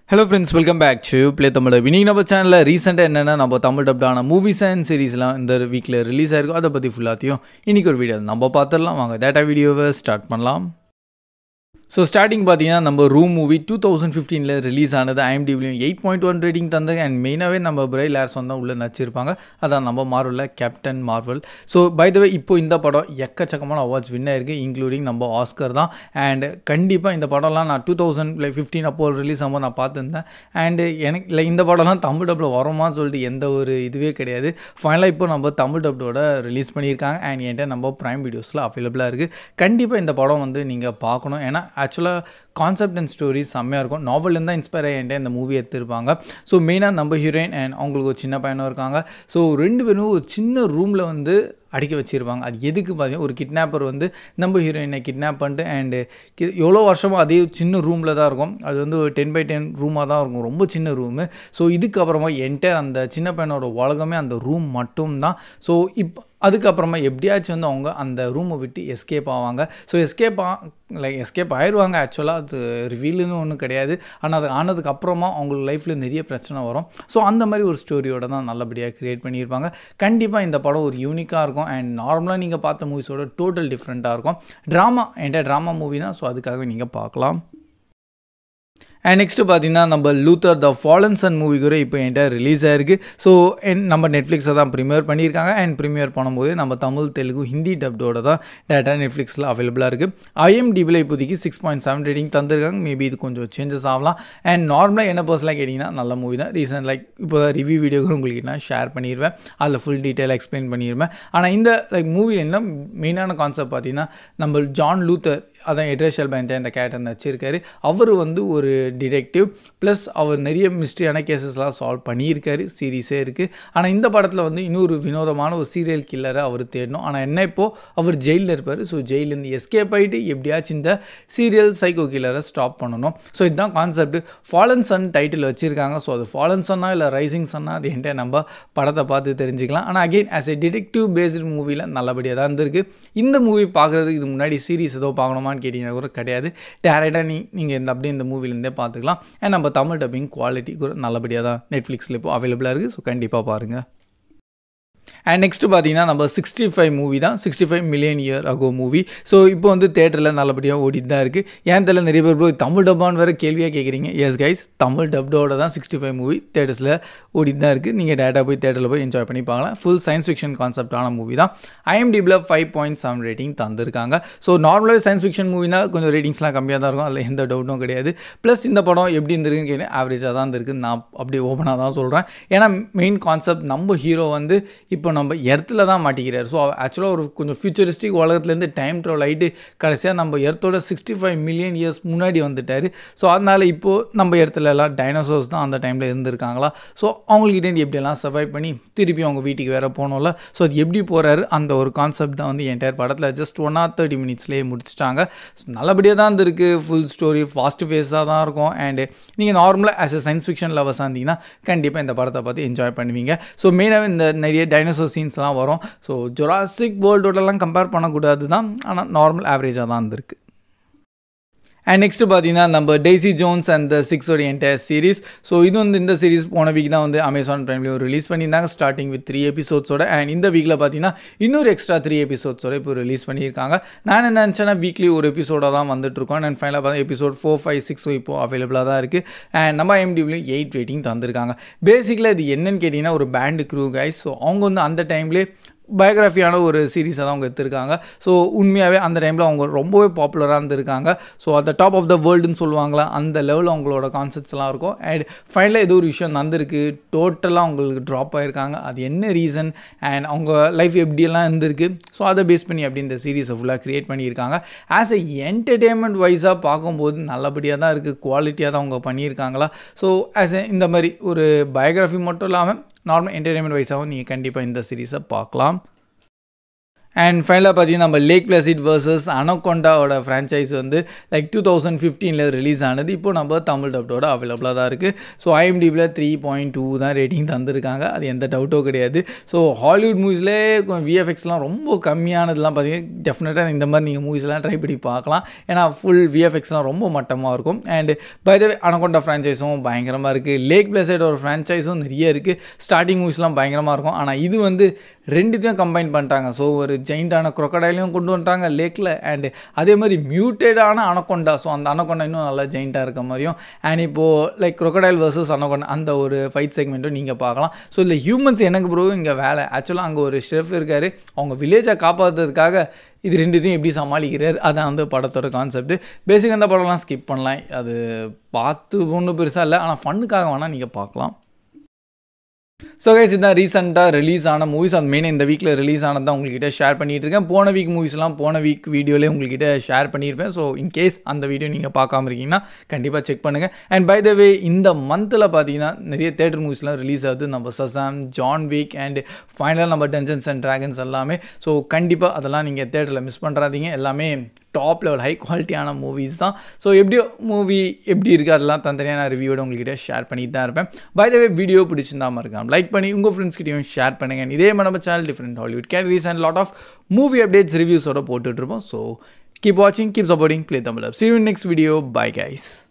hello friends welcome back to play Tamil இன்னைக்கு நம்ம சேனலில் ரீசெண்டாக என்னென்னா நம்ம தமிழ் டப்டான மூவிஸ் அண்ட் சீரீஸ்லாம் இந்த வீக்கில் ரிலீஸ் ஆயிருக்கும் அதை பற்றி ஃபுல்லாத்தையும் இன்றைக்கி ஒரு வீடியோ நம்ம பார்த்துடலாம் வாங்க டேட்டா வீடியோவை ஸ்டார்ட் பண்ணலாம் ஸோ ஸ்டார்டிங் பார்த்தீங்கன்னா நம்ம ரூம் மூவி டூ தௌசண்ட் ஃபிஃப்டீனில் ரிலீஸ் ஆனது ஐஎம்டிபிலையும் எயிட் பாயிண்ட் ஒன் ரேட்டிங் தந்தாங்க அண்ட் மெயினாகவே நம்ம பிரை லேர்ஸன் தான் உள்ளே நடிச்சிருப்பாங்க அதான் நம்ம மார்வலில் Captain Marvel so by the way இப்போ இந்த படம் எக்கச்சக்கமான அவார்ட்ஸ் வின் ஆயிருக்கு இன்க்ளூடிங் நம்ம ஆஸ்கர் தான் அண்ட் கண்டிப்பாக இந்த படம்லாம் நான் டூ தௌசண்ட் லைக் ஃபிஃப்டீன் அப்போ ரிலீஸ் ஆகும்போது நான் பார்த்துருந்தேன் அண்டு எனக்கு இல்லை இந்த படம்லாம் தமிழ் டப்பில் வருமான்னு சொல்லிட்டு எந்த ஒரு இதுவே கிடையாது ஃபைனலாக இப்போ நம்ம தமிழ் டப்போட ரிலீஸ் பண்ணியிருக்காங்க அண்ட் என்கிட்ட நம்ம ப்ரைம் வீடியோஸில் அவைலபிளாக இருக்குது கண்டிப்பாக இந்த படம் வந்து நீங்கள் பார்க்கணும் ஏன்னா ஆக்சுவலாக கான்செப்ட் அண்ட் ஸ்டோரிஸ் செம்மையாக இருக்கும் நாவல்லேருந்து தான் இன்ஸ்பயர் ஆகிட்டு இந்த மூவி எடுத்திருப்பாங்க ஸோ மெயினாக நம்ம ஹீரோயின் அண்ட் அவங்களுக்கு ஒரு சின்ன பையனும் இருக்காங்க ஸோ ரெண்டு பேரும் ஒரு சின்ன ரூமில் வந்து அடிக்க வச்சுருப்பாங்க அது எதுக்கு பார்த்தீங்கன்னா ஒரு கிட்னாப்பர் வந்து நம்ம ஹீரோயினை கிட்னாப் பண்ணிட்டு அண்டு எவ்வளோ வருஷமாக அதே சின்ன ரூமில் தான் இருக்கும் அது வந்து ஒரு டென் பை டென் ரூமாக தான் இருக்கும் ரொம்ப சின்ன ரூமு ஸோ இதுக்கப்புறமா என்டையர் அந்த சின்ன பையனோட உலகமே அந்த ரூம் மட்டும்தான் ஸோ இப்போ அதுக்கப்புறமா எப்படியாச்சும் வந்து அவங்க அந்த ரூமை விட்டு எஸ்கேப் ஆவாங்க ஸோ எஸ்கேப் ஆ லைக் எஸ்கேப் ஆயிடுவாங்க ஆக்சுவலாக அது ரிவீலுன்னு ஒன்றும் கிடையாது ஆனால் அது ஆனதுக்கு அப்புறமா அவங்களுக்கு லைஃப்பில் நிறைய பிரச்சனை வரும் ஸோ அந்த மாதிரி ஒரு ஸ்டோரியோட தான் நல்லபடியாக க்ரியேட் பண்ணியிருப்பாங்க கண்டிப்பாக இந்த படம் ஒரு யூனிக்காக இருக்கும் அண்ட் நார்மலாக நீங்கள் பார்த்த மூவிஸோட டோட்டல் டிஃப்ரெண்ட்டாக இருக்கும் ட்ராமா என்கிட்ட ட்ராமா மூவி தான் ஸோ அதுக்காகவே நீங்கள் பார்க்கலாம் அண்ட் நெக்ஸ்ட்டு பார்த்தீங்கன்னா நம்ம Luther the Fallen Sun movie கூட இப்போ என்கிட்ட ரிலீஸ் ஆயிருக்கு ஸோ என் நம்ம நெட்ஃப்ளிக்ஸை தான் ப்ரீமியர் பண்ணியிருக்காங்க அண்ட் ப்ரீமியர் பண்ணும்போது நம்ம தமிழ் தெலுங்கு ஹிந்தி டப்டோட தான் டேட்டா நெட்ஃப்ளிக்ஸில் அவைலபிளாக இருக்குது ஐஎம்டிபியில் இப்போதைக்கு சிக்ஸ் பாயிண்ட் செவன் ரேட்டிங் தந்திருக்காங்க மேபி இது கொஞ்சம் சேஞ்சஸ் ஆகலாம் அண்ட் நார்மலாக என்ன பர்சனாக கேட்டிங்கன்னா நல்ல மூவி தான் ரீசெண்ட் லைக் இப்போ தான் ரிவ்யூ வீடியோ கூட உங்களுக்கு நான் ஷேர் பண்ணிடுவேன் அதில் ஃபுல் டீட்டெயில் எக்ஸ்பிளைன் பண்ணிடுவேன் ஆனால் இந்த லைக் மூவியில் என்ன மெயினான கான்செப்ட் பார்த்தீங்கன்னா நம்ம ஜான் லூத்தர் அதான் எட்ரேஷல் பேண்ட் இந்த கேரக்டர் நடிச்சிருக்காரு அவர் வந்து ஒரு டிடெக்டிவ் ப்ளஸ் அவர் நிறைய மிஸ்ட்ரியான கேசஸ்லாம் சால்வ் பண்ணியிருக்காரு சீரீஸே இருக்குது ஆனால் இந்த படத்தில் வந்து இன்னொரு வினோதமான ஒரு சீரியல் கில்லரை அவர் தேடணும் ஆனால் என்ன இப்போது அவர் ஜெயிலில் இருப்பார் ஸோ ஜெயிலேருந்து எஸ்கேப் ஆகிட்டு எப்படியாச்சும் இந்த சீரியல் சைக்கோ கில்லரை ஸ்டாப் பண்ணணும் ஸோ இதுதான் கான்செப்ட் ஃபாலன் சன் டைட்டில் வச்சுருக்காங்க ஸோ அது ஃபாலன் சன்னா இல்லை ரைசிங் சன்னா அது என்கிட்ட நம்ம படத்தை பார்த்து தெரிஞ்சுக்கலாம் ஆனால் again as a detective based மூவியில் நல்லபடியாக தான் இருந்திருக்கு இந்த மூவி பார்க்குறதுக்கு இது முன்னாடி சீரீஸ் ஏதோ பார்க்கணுமான்னு கேட்டிங்கன்னா கூட கிடையாது டேரெக்டாக நீ நீங்கள் இந்த அப்படியே இந்த மூவிலேருந்தே பார்த்துக்கலாம் அண்ட் நம்ம தமிழ் டப்பிங் குவாலிட்டி கூட நல்லபடியாக தான் நெட்ஃப்ளிக்ஸில் இப்போ அவைலபிளாக இருக்குது ஸோ கண்டிப்பாக பாருங்கள் அண்ட் நெக்ஸ்ட்டு பார்த்தீங்கன்னா நம்ம சிக்ஸ்டி ஃபைவ் மூவி தான் sixty five million year ago movie so இப்போ வந்து தேட்டரில் நல்லபடியாக ஓடிட்டு தான் இருக்குது ஏன் தெரியல நிறைய பேர் ப்ரோ தமிழ் டப்பான்னு வேறு கேள்வியாக கேட்குறீங்க எஸ் கைஸ் தமிழ் டப்டோட தான் சிக்ஸ்டி ஃபைவ் மூவி தேட்டர்ஸில் ஓடிட்டு தான் இருக்குது நீங்கள் டேட்டா போய் தேட்டரில் போய் என்ஜாய் பண்ணி பார்க்கலாம் ஃபுல் சயின்ஸ் ஃபிக்ஷன் கான்செப்டான மூவி தான் ஐஎம்டிபியில் ஃபைவ் பாயிண்ட் செவன் ரேட்டிங் தந்திருக்காங்க ஸோ நார்மலாக சயின்ஸ் ஃபிக்ஷன் மூவினா கொஞ்சம் ரேட்டிங்ஸ்லாம் கம்மியாக தான் இருக்கும் அதில் எந்த டவுட்டும் கிடையாது ப்ளஸ் இந்த படம் எப்படி இருந்திருக்குன்னு கேட்டு ஆவரேஜாக தான் இருந்திருக்கு நான் அப்படி ஓப்பனாக தான் சொல்கிறேன் ஏன்னா மெயின் கான்செப்ட் நம்ம ஹீரோ வந்து இப்போ நம்ம எர்த்தில் தான் மாட்டிக்கிறார் ஸோ ஆக்சுவலாக ஒரு கொஞ்சம் ஃபியூச்சரிஸ்டிக் உலகத்துலேருந்து டைம் ட்ராவல் ஆகிட்டு கடைசியாக நம்ம எர்த்தோட சிக்ஸ்டி ஃபைவ் மில்லியன் இயர்ஸ் முன்னாடி வந்துட்டார் ஸோ அதனால் இப்போது நம்ம இடத்துல எல்லாம் டைனோசர்ஸ் தான் அந்த டைமில் இருந்திருக்காங்களா ஸோ அவங்கள்கிட்டேருந்து எப்படியெல்லாம் சர்வைவ் பண்ணி திருப்பி அவங்க வீட்டுக்கு வேறு போனோம்ல ஸோ அது எப்படி போகிறாரு அந்த ஒரு கான்செப்ட் தான் வந்து என்டையர் படத்தில் ஜஸ்ட் ஒன் ஆர் தேர்ட்டி மினிட்ஸ்லேயே முடிச்சிட்டாங்க ஸோ நல்லபடியாக தான் இருந்திருக்கு ஃபுல் ஸ்டோரி ஃபாஸ்ட் ஃபேஸாக தான் இருக்கும் அண்டு நீங்கள் நார்மலாக ஆஸ் எ சயின்ஸ் ஃபிக்ஷன் லவர்ஸாக இருந்தீங்கன்னா கண்டிப்பாக இந்த படத்தை பார்த்து என்ஜாய் பண்ணுவீங்க ஸோ மெயினாக இந்த நிறைய டைனோசர் சீன்ஸ்லாம் வரும் ஸோ ஜொராசிக் வேர்ல்டோடலாம் கம்பேர் பண்ணக்கூடாது தான் ஆனால் நார்மல் ஆவரேஜாக தான் இருந்திருக்கு அண்ட் நெக்ஸ்ட் பார்த்தீங்கன்னா நம்ம டெய்ஸி ஜோன்ஸ் அண்ட் த சிக்ஸோட என்டையர் சீரிஸ் ஸோ இது வந்து இந்த சீரிஸ் போன வீக் தான் வந்து அமேசான் ப்ரைம்லேயும் ரிலீஸ் பண்ணியிருந்தாங்க ஸ்டார்டிங் வித் த்ரீ எபிசோட்ஸோட அண்ட் இந்த வீக்கில் பார்த்தீங்கன்னா இன்னொரு எக்ஸ்ட்ரா த்ரீ எபிசோட்ஸோட இப்போ ரிலீஸ் பண்ணியிருக்காங்க நான் என்ன நினச்சேன்னா வீக்லி ஒரு எபிசோடாக தான் வந்துட்டுருக்கோம் அண்ட் ஃபைனலாக பார்த்தா எபிசோட் ஃபோர் ஃபைவ் சிக்ஸ் இப்போ அவைலபிளாக தான் இருக்குது அண்ட் நம்ம எம்டிவிலையும் எயிட் ரேட்டிங் தந்திருக்காங்க பேசிக்கில் இது என்னன்னு கேட்டிங்கன்னா ஒரு பேண்டு க்ரூ கைஸ் ஸோ அவங்க வந்து அந்த டைம்லேயே பயோகிராஃபியான ஒரு சீரீஸை தான் அவங்க எடுத்திருக்காங்க ஸோ உண்மையாகவே அந்த டைமில் அவங்க ரொம்பவே பாப்புலராக இருந்திருக்காங்க ஸோ அந்த டாப் ஆஃப் த வேர்ல்டுன்னு சொல்லுவாங்களா அந்த லெவலில் அவங்களோட கான்செப்ட்ஸ்லாம் இருக்கும் அண்ட் ஃபைனலாக ஏதோ ஒரு விஷயம் நடந்திருக்கு டோட்டலாக அவங்களுக்கு ட்ராப் ஆகிருக்காங்க அது என்ன ரீசன் அண்ட் அவங்க லைஃப் எப்படியெல்லாம் இருந்திருக்கு ஸோ அதை பேஸ் பண்ணி அப்படி இந்த சீரீஸை ஃபுல்லாக க்ரியேட் பண்ணியிருக்காங்க ஆஸ் எ என்டர்டெயின்மெண்ட் வைஸாக பார்க்கும்போது நல்லபடியாக தான் இருக்குது குவாலிட்டியாக தான் அவங்க பண்ணியிருக்காங்களா ஸோ ஆஸ் எ இந்த மாதிரி ஒரு பயோகிராஃபி மட்டும் இல்லாமல் நார்மல் என்டர்டைன்மெண்ட் வைஸாகவும் நீங்கள் கண்டிப்பாக இந்த சீரீஸை பார்க்கலாம் அண்ட் ஃபைனலாக பார்த்தீங்கன்னா நம்ம லேக் பிளஸிட் வர்சஸ் அனகொண்டாவோட ஃப்ரான்ச்சைஸ் வந்து லைக் டூ தௌசண்ட் ஃபிஃப்டீனில் ரிலீஸ் ஆனது இப்போ நம்ம தமிழ் டப்டோட அவைலபிளாக தான் இருக்குது ஸோ ஐஎம்டிபியில் த்ரீ பாயிண்ட் டூ தான் ரேட்டிங் தந்திருக்காங்க அது எந்த டவுட்டோ கிடையாது ஸோ ஹாலிவுட் மூவிஸ்லே விஎஃப்எக்ஸ்லாம் ரொம்ப கம்மியானதுலாம் பார்த்தீங்கன்னா டெஃபினட்டாக இந்த மாதிரி நீங்கள் மூவிஸ்லாம் ட்ரை பண்ணி பார்க்கலாம் ஏன்னா ஃபுல் விஎஃப்எக்ஸ்லாம் ரொம்ப மட்டமாக இருக்கும் அண்ட் பை த அனகொண்டா ஃப்ரான்ச்சைஸும் பயங்கரமாக இருக்குது லேக் பிளஸைடோட ஃப்ரான்ச்சைஸும் நிறைய இருக்குது ஸ்டார்டிங் மூவிஸ்லாம் பயங்கரமாக இருக்கும் ஆனால் இது வந்து ரெண்டுத்தையும் கம்பைன் பண்ணிட்டாங்க ஸோ ஒரு ஜெயிண்டான குரொக்கடைலையும் கொண்டு வந்துட்டாங்க லேக்கில் அண்டு அதே மாதிரி மியூட்டடான அனகொண்டா ஸோ அந்த அனகொண்டா இன்னும் நல்லா ஜெயிண்டாக இருக்க மாதிரியும் அண்ட் இப்போது லைக் குரொக்கடைல் வர்சஸ் அனகொண்டா அந்த ஒரு ஃபைட் செக்மெண்ட்டும் நீங்கள் பார்க்கலாம் ஸோ இல்லை ஹியூமன்ஸ் எனக்கு ப்ரோ இங்கே வேலை ஆக்சுவலாக அங்கே ஒரு ஷெஃப் இருக்கார் அவங்க வில்லேஜை காப்பாற்றுறதுக்காக இது ரெண்டுத்தையும் எப்படி சமாளிக்கிறார் அதான் வந்து படத்தோட கான்செப்ட் பேசிக் அந்த படம்லாம் ஸ்கிப் பண்ணலாம் அது பார்த்து ஒன்றும் பெருசாக இல்லை ஆனால் ஃபண்ணுக்காக வேணால் நீங்கள் பார்க்கலாம் ஸோ கைஸ் இதுதான் ரீசெண்டாக ரிலீஸ் ஆன மூவிஸ் அது மெயினாக இந்த வீக்கில் ரிலீஸ் ஆனதான் உங்கள்கிட்ட ஷேர் பண்ணிட்டு இருக்கேன் போன வீக் மூவிஸ்லாம் போன வீக் வீடியோலேயே உங்கள்கிட்ட ஷேர் பண்ணியிருப்பேன் ஸோ இன்கேஸ் அந்த வீடியோ நீங்கள் பார்க்காம இருக்கீங்கன்னா கண்டிப்பாக செக் பண்ணுங்கள் அண்ட் பை த வே இந்த மந்தில் பார்த்தீங்கன்னா நிறைய தேட்டர் மூவிஸ்லாம் ரிலீஸ் ஆகுது நம்ம சசாம் ஜான் வீக் அண்ட் ஃபைனலாக நம்ம டென்ஷன்ஸ் அண்ட் ட்ராகன்ஸ் எல்லாமே ஸோ கண்டிப்பாக அதெல்லாம் நீங்கள் தேட்டரில் மிஸ் பண்ணுறாதீங்க எல்லாமே டாப் லெவல் ஹை குவாலிட்டியான மூவிஸ் தான் ஸோ எப்படியோ மூவி எப்படி இருக்குது அதெல்லாம் தனித்தனியான ரிவ்யூவோட உங்கள்கிட்ட ஷேர் பண்ணிட்டு தான் இருப்பேன் பை த வே வீடியோ பிடிச்சிருந்தா மறக்காம லைக் பண்ணி உங்கள் ஃப்ரெண்ட்ஸ்கிட்டையும் ஷேர் பண்ணுங்கள் இதே மாதிரி நம்ம channel different Hollywood categories and lot of movie updates ரிவ்யூஸோட போட்டுட்ருப்போம் ஸோ கீப் வாட்சிங் keep supporting play Tamil see you next video bye guys